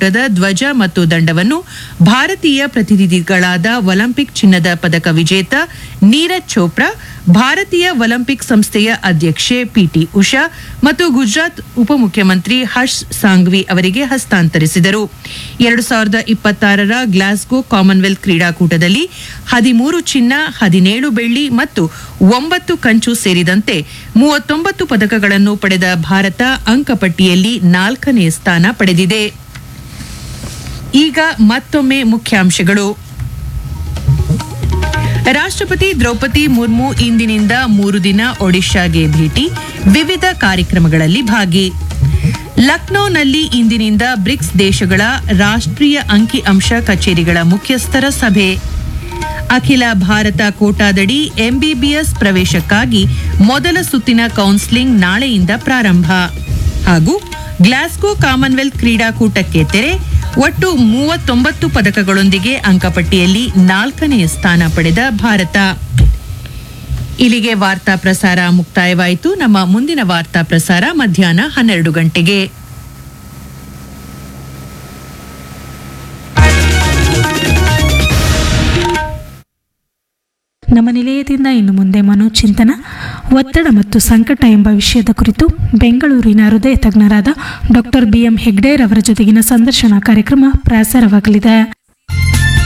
ಕ್ರೀಡಾಕೂಟದ ಧ್ವಜ ಮತ್ತು ದಂಡವನ್ನು ಭಾರತೀಯ ಪ್ರತಿನಿಧಿಗಳಾದ ಒಲಿಂಪಿಕ್ ಚಿನ್ನದ ಪದಕ ವಿಜೇತ ನೀರಜ್ ಚೋಪ್ರಾ ಭಾರತೀಯ ಒಲಿಂಪಿಕ್ ಸಂಸ್ಥೆಯ ಅಧ್ಯಕ್ಷೆ ಪಿಟಿ ಉಷಾ ಮತ್ತು ಗುಜರಾತ್ ಉಪಮುಖ್ಯಮಂತ್ರಿ ಹರ್ಷ್ ಸಾಂಘ್ವಿ ಅವರಿಗೆ ಹಸ್ತಾಂತರಿಸಿದರು ಎರಡು ಸಾವಿರದ ಇಪ್ಪತ್ತಾರರ ಗ್ಲಾಸ್ಗೋ ಕಾಮನ್ವೆಲ್ತ್ ಕ್ರೀಡಾಕೂಟದಲ್ಲಿ ಹದಿಮೂರು ಚಿನ್ನ ಹದಿನೇಳು ಬೆಳ್ಳಿ ಮತ್ತು ಒಂಬತ್ತು ಕಂಚು ಸೇರಿದಂತೆ ಮೂವತ್ತೊಂಬತ್ತು ಪದಕಗಳನ್ನು ಪಡೆದ ಭಾರತ ಅಂಕಪಟ್ಟಿಯಲ್ಲಿ ನಾಲ್ಕನೇ ಸ್ಥಾನ ಪಡೆದಿದೆ ಈಗ ಮತ್ತೊಮ್ಮೆ ಮುಖ್ಯಾಂಶಗಳು ರಾಷ್ಟ್ರಪತಿ ದ್ರೌಪದಿ ಮುರ್ಮು ಇಂದಿನಿಂದ ಮೂರು ದಿನ ಒಡಿಶಾಗೆ ಭೇಟಿ ವಿವಿಧ ಕಾರ್ಯಕ್ರಮಗಳಲ್ಲಿ ಭಾಗಿ ಲಕ್ನೋನಲ್ಲಿ ಇಂದಿನಿಂದ ಬ್ರಿಕ್ಸ್ ದೇಶಗಳ ರಾಷ್ಟ್ರೀಯ ಅಂಕಿಅಂಶ ಕಚೇರಿಗಳ ಮುಖ್ಯಸ್ಥರ ಸಭೆ ಅಖಿಲ ಭಾರತ ಕೋಟಾದಡಿ ಎಂಬಿಬಿಎಸ್ ಪ್ರವೇಶಕ್ಕಾಗಿ ಮೊದಲ ಸುತ್ತಿನ ಕೌನ್ಸೆಲಿಂಗ್ ನಾಳೆಯಿಂದ ಪ್ರಾರಂಭ ಹಾಗೂ ಗ್ಲಾಸ್ಗೋ ಕಾಮನ್ವೆಲ್ತ್ ಕ್ರೀಡಾಕೂಟಕ್ಕೆ ತೆರೆ ಒಟ್ಟು ಮೂವತ್ತೊಂಬತ್ತು ಪದಕಗಳೊಂದಿಗೆ ಅಂಕಪಟ್ಟಿಯಲ್ಲಿ ನಾಲ್ಕನೇ ಸ್ಥಾನ ಪಡೆದ ಭಾರತ ಇಲ್ಲಿಗೆ ವಾರ್ತಾ ಪ್ರಸಾರ ಮುಕ್ತಾಯವಾಯಿತು ನಮ್ಮ ಮುಂದಿನ ವಾರ್ತಾ ಪ್ರಸಾರ ಮಧ್ಯಾಹ್ನ ಹನ್ನೆರಡು ಗಂಟೆಗೆ ನಮ್ಮ ನಿಲಯದಿಂದ ಇನ್ನು ಮುಂದೆ ಮನೋಚಿಂತನ ಒತ್ತಡ ಮತ್ತು ಸಂಕಟ ಎಂಬ ವಿಷಯದ ಕುರಿತು ಬೆಂಗಳೂರಿನ ಹೃದಯ ತಜ್ಞರಾದ ಡಾಕ್ಟರ್ ಬಿಎಂ ಹೆಗ್ಡೇರ್ ಅವರ ಜೊತೆಗಿನ ಸಂದರ್ಶನ ಕಾರ್ಯಕ್ರಮ ಪ್ರಸಾರವಾಗಲಿದೆ